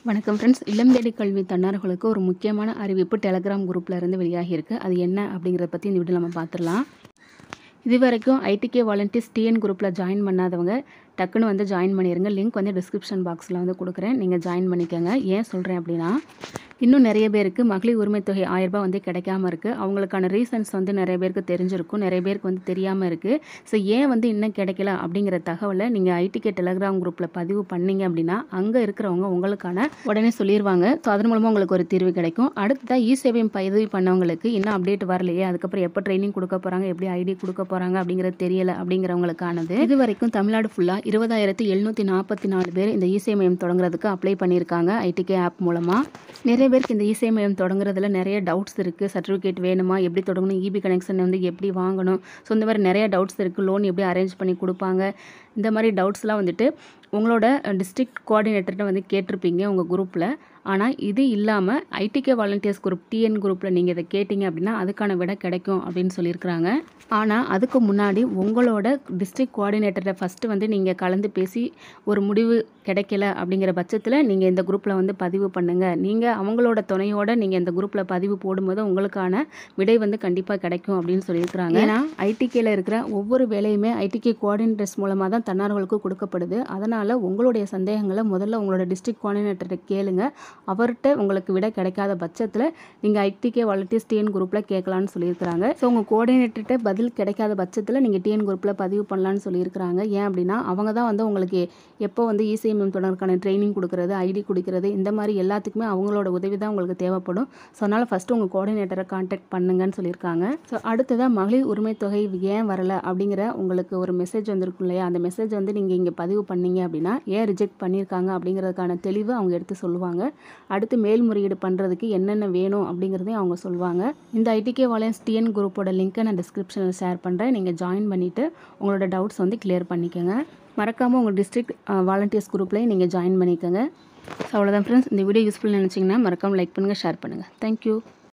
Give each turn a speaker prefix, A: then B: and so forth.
A: வணக்கம் ஃப்ரெண்ட்ஸ் இல்லம் தேடி கல்வி தன்னார்களுக்கு ஒரு முக்கியமான அறிவிப்பு டெலகிராம் குரூப்பில் இருந்து வெளியாகியிருக்கு அது என்ன அப்படிங்கிறத பற்றி இந்த வீடியோ நம்ம பார்த்துடலாம் இது வரைக்கும் ஐடிகே வாலண்டியர்ஸ் டிஎன் குரூப்பில் ஜாயின் பண்ணாதவங்க டக்குன்னு வந்து ஜாயின் பண்ணிடுங்க லிங்க் வந்து டிஸ்கிரிப்ஷன் பாக்ஸில் வந்து கொடுக்குறேன் நீங்கள் ஜாயின் பண்ணிக்கோங்க ஏன் சொல்கிறேன் அப்படின்னா இன்னும் நிறைய பேருக்கு மகளிர் உரிமை தொகை ஆயிரம் ரூபாய் வந்து கிடைக்காம இருக்குது அவங்களுக்கான ரீசன்ஸ் வந்து நிறைய பேருக்கு தெரிஞ்சிருக்கும் நிறைய பேருக்கு வந்து தெரியாமல் இருக்குது ஸோ ஏன் வந்து இன்னும் கிடைக்கல அப்படிங்கிற தகவலை நீங்கள் ஐடிகே டெலகிராம் குரூப்பில் பதிவு பண்ணீங்க அப்படின்னா அங்கே இருக்கிறவங்க உங்களுக்கான உடனே சொல்லிடுவாங்க ஸோ அதன் மூலமாக உங்களுக்கு ஒரு தீர்வு கிடைக்கும் அடுத்ததாக இ சேவையும் பதிவு பண்ணவங்களுக்கு இன்னும் அப்டேட் வரலையே அதுக்கப்புறம் எப்போ ட்ரைனிங் கொடுக்க போகிறாங்க எப்படி ஐடி கொடுக்க போகிறாங்க அப்படிங்கிறது தெரியல அப்படிங்கிறவங்களுக்கானது இது வரைக்கும் தமிழ்நாடு ஃபுல்லாக இருபதாயிரத்தி எழுநூற்றி நாற்பத்தி நாலு பேர் இந்த இசை மையம் தொடங்குறதுக்கு அப்ளை பண்ணியிருக்காங்க ஐடிகே ஆப் மூலமாக நிறைய பேருக்கு இந்த இசை மையம் தொடங்குறதுல நிறைய டவுட்ஸ் இருக்குது சர்டிஃபிகேட் வேணுமா எப்படி தொடங்கணும் இபி கனெக்ஷன் வந்து எப்படி வாங்கணும் ஸோ இந்த மாதிரி நிறைய டவுட்ஸ் இருக்குது லோன் எப்படி அரேஞ்ச் பண்ணி கொடுப்பாங்க இந்த மாதிரி டவுட்ஸ்லாம் வந்துட்டு உங்களோட டிஸ்ட்ரிக்ட் கோஆர்டினேட்டர்கிட்ட வந்து கேட்டிருப்பீங்க உங்கள் குரூப்பில் ஆனால் இது இல்லாமல் ஐடிகே வாலண்டியர்ஸ் குரூப் டிஎன் குரூப்பில் நீங்கள் இதை கேட்டிங்க அப்படின்னா அதுக்கான விட கிடைக்கும் அப்படின்னு சொல்லியிருக்கிறாங்க ஆனால் அதுக்கு முன்னாடி உங்களோட டிஸ்ட்ரிக்ட் கோஆர்டினேட்டர்கிட்ட ஃபஸ்ட்டு வந்து நீங்கள் கலந்து பேசி ஒரு முடிவு கிடைக்கல அப்படிங்கிற பட்சத்தில் நீங்கள் இந்த குரூப்பில் வந்து பதிவு பண்ணுங்கள் நீங்கள் அவங்களோட துணையோட நீங்கள் இந்த குரூப்பில் பதிவு போடும்போது உங்களுக்கான விடை வந்து கண்டிப்பாக கிடைக்கும் அப்படின்னு சொல்லியிருக்கிறாங்க ஏன்னா ஐடிகேல இருக்கிற ஒவ்வொரு வேலையுமே ஐடிகே கோஆர்டினேட்டர்ஸ் மூலமாக தான் தன்னார்களுக்கு கொடுக்கப்படுது அதனால் உங்களுடைய சந்தேகங்களை முதல்ல உங்களோட டிஸ்ட்ரிக்ட் கோஆர்டினேட்டர்கிட்ட கேளுங்க அவர்கிட்ட உங்களுக்கு விட கிடைக்காத பட்சத்தில் நீங்கள் ஐடிகே வாலண்டியர்ஸ் டிஎன் குரூப்பில் கேட்கலான்னு சொல்லியிருக்கிறாங்க ஸோ உங்கள் கோஆர்டினேட்டர்கிட்ட பதில் கிடைக்காத பட்சத்தில் நீங்கள் டிஎன் குரூப்பில் பதிவு பண்ணலான்னு சொல்லியிருக்கிறாங்க ஏன் அப்படின்னா அவங்க தான் வந்து உங்களுக்கு எப்போ வந்து இசிஎம்எம் தொடர்பான ட்ரைனிங் கொடுக்குறது ஐடி கொடுக்குறது இந்த மாதிரி எல்லாத்துக்குமே அவங்களோட உதவி தான் உங்களுக்கு தேவைப்படும் ஸோ அதனால் ஃபஸ்ட்டு உங்கள் கோஆர்டினேட்டரை காண்டாக்ட் பண்ணுங்கன்னு சொல்லியிருக்காங்க ஸோ அடுத்ததாக மகளிர் உரிமை தொகை ஏன் வரலை அப்படிங்கிற உங்களுக்கு ஒரு மெசேஜ் வந்திருக்கும் இல்லையா அந்த மெசேஜ் வந்து நீங்கள் இங்கே பதிவு பண்ணீங்க அப்படின்னா ஏன் ரிஜெக்ட் பண்ணியிருக்காங்க அப்படிங்கிறதுக்கான தெளிவு அவங்க எடுத்து சொல்லுவாங்க அடுத்து மேல்முறையீடு பண்ணுறதுக்கு என்னென்ன வேணும் அப்படிங்கிறதையும் அவங்க சொல்லுவாங்க இந்த ஐடிகே வாலன்ஸ் டிஎன் குரூப்போட லிங்க்கை நான் டிஸ்கிரிப்ஷனில் ஷேர் பண்ணுறேன் நீங்கள் ஜாயின் பண்ணிவிட்டு உங்களோட டவுட்ஸ் வந்து கிளியர் பண்ணிக்கோங்க மறக்காமல் உங்கள் டிஸ்ட்ரிக்ட் வாலண்டியர்ஸ் குரூப்லேயும் நீங்கள் ஜாயின் பண்ணிக்கோங்க ஸோ அவ்வளோதான் ஃப்ரெண்ட்ஸ் இந்த வீடியோ யூஸ்ஃபுல் நினச்சிங்கன்னா மறக்காமல் லைக் பண்ணுங்கள் ஷேர் பண்ணுங்கள் தேங்க்யூ